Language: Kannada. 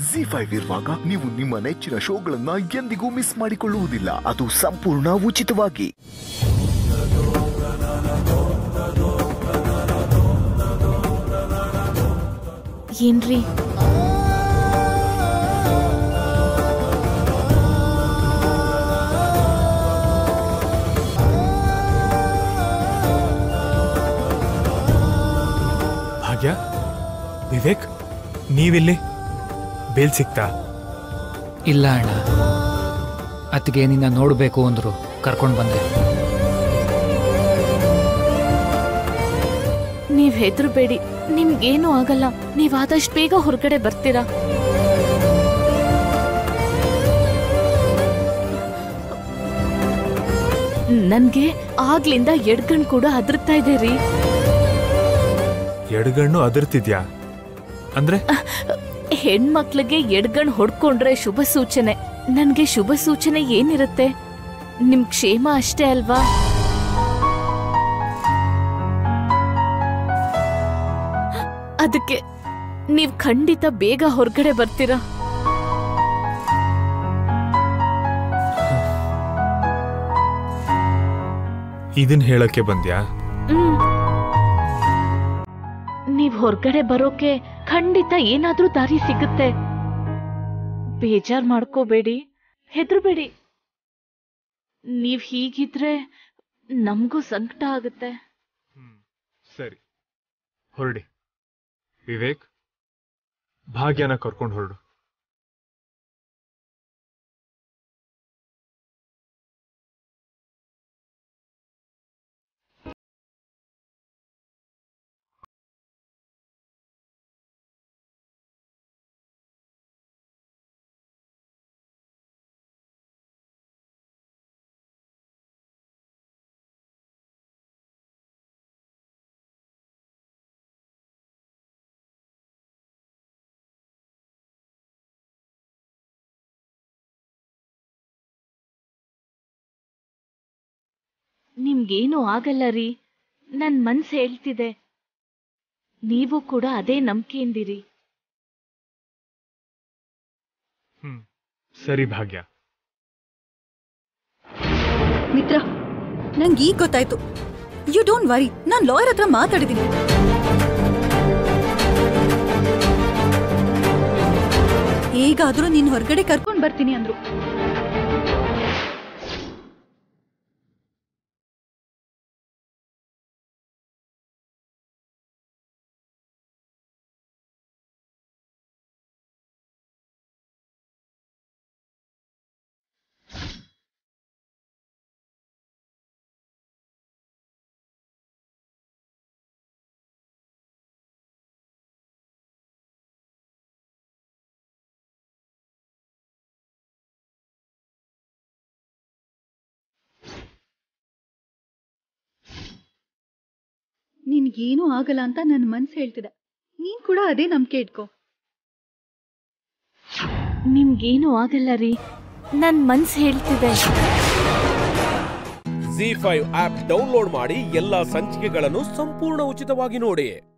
ಜಿ ಫೈವ್ ಇರುವಾಗ ನೀವು ನಿಮ್ಮ ನೆಚ್ಚಿನ ಶೋಗಳನ್ನ ಎಂದಿಗೂ ಮಿಸ್ ಮಾಡಿಕೊಳ್ಳುವುದಿಲ್ಲ ಅದು ಸಂಪೂರ್ಣ ಉಚಿತವಾಗಿ ಏನ್ರಿ ಭಾಗ್ಯ ವಿವೇಕ್ ನೀವಿಲ್ಲಿ ಬೇಲ್ ಸಿಕ್ತಾ ಇಲ್ಲ ಅಣ್ಣ ಅತ್ತಿಗೆ ನಿನ್ನ ನೋಡಬೇಕು ಅಂದ್ರು ಕರ್ಕೊಂಡು ಬಂದೆ ನೀವ್ ಹೆದರ್ಬೇಡಿ ನಿಮ್ಗೇನು ಆಗಲ್ಲ ನೀವ್ ಆದಷ್ಟು ಬೇಗ ಹೊರಗಡೆ ಬರ್ತೀರಾ ನನ್ಗೆ ಆಗ್ಲಿಂದ ಎಡ್ಗಣ್ ಕೂಡ ಅದ್ರತಾ ಇದೆ ರೀ ಎಡಗಣ್ಣು ಅದರ್ತಿದ್ಯಾ ಅಂದ್ರೆ ಹೆಣ್ಮಕ್ಳಿಗೆ ಎಡ್ಗಣ್ ಹೊಡ್ಕೊಂಡ್ರೆ ಶುಭ ಸೂಚನೆ ನನ್ಗೆ ಶುಭ ಸೂಚನೆ ಏನಿರುತ್ತೆ ನಿಮ್ ಕ್ಷೇಮ ಅಷ್ಟೇ ಅಲ್ವಾ ಅದಕ್ಕೆ ನೀವ್ ಖಂಡಿತ ಬೇಗ ಹೊರಗಡೆ ಬರ್ತೀರಾ ಇದನ್ ಹೇಳಕ್ಕೆ ಬಂದ್ಯಾ ಹ್ಮ್. ನೀವ್ ಹೊರಗಡೆ ಬರೋಕೆ ಖಂಡಿತ ಏನಾದ್ರೂ ದಾರಿ ಸಿಗುತ್ತೆ ಬೇಜಾರ್ ಮಾಡ್ಕೋಬೇಡಿ ಹೆದರ್ಬೇಡಿ ನೀವ್ ಹೀಗಿದ್ರೆ ನಮಗೂ ಸಂಕಟ ಆಗುತ್ತೆ ಸರಿ ಹೊರಡಿ ವಿವೇಕ್ ಭಾಗ್ಯನ ಕರ್ಕೊಂಡು ಹೊರಡು ನಿಮ್ಗೇನು ಆಗಲ್ಲ ರೀ ನನ್ ಮನ್ಸ್ ಹೇಳ್ತಿದೆ ನೀವು ಕೂಡ ಅದೇ ನಂಬಿಕೆಯಿಂದಿರಿ ಹ್ಮ್ ಸರಿ ಭಾಗ್ಯ ಮಿತ್ರ ನಂಗೆ ಈಗ ಗೊತ್ತಾಯ್ತು ಯು ಡೋಂಟ್ ವರಿ ನಾನ್ ಲಾಯರ್ ಹತ್ರ ಮಾತಾಡಿದ್ದೀನಿ ಹೇಗಾದ್ರೂ ನೀನ್ ಹೊರಗಡೆ ಕರ್ಕೊಂಡ್ ಬರ್ತೀನಿ ಅಂದ್ರು ನಿನ್ಗೇನೂ ಆಗಲ್ಲ ಅಂತ ನನ್ನ ಮನ್ಸು ಹೇಳ್ತಿದೆ ನೀನ್ ಕೂಡ ಅದೇ ನಂಬಿಕೆ ಇಟ್ಕೋ ನಿಮ್ಗೇನು ಆಗಲ್ಲ ರೀ ನನ್ ಮನ್ಸ್ ಹೇಳ್ತಿದೆ ಜಿ ಫೈವ್ ಆಪ್ ಡೌನ್ಲೋಡ್ ಮಾಡಿ ಎಲ್ಲಾ ಸಂಚಿಕೆಗಳನ್ನು ಸಂಪೂರ್ಣ ಉಚಿತವಾಗಿ ನೋಡಿ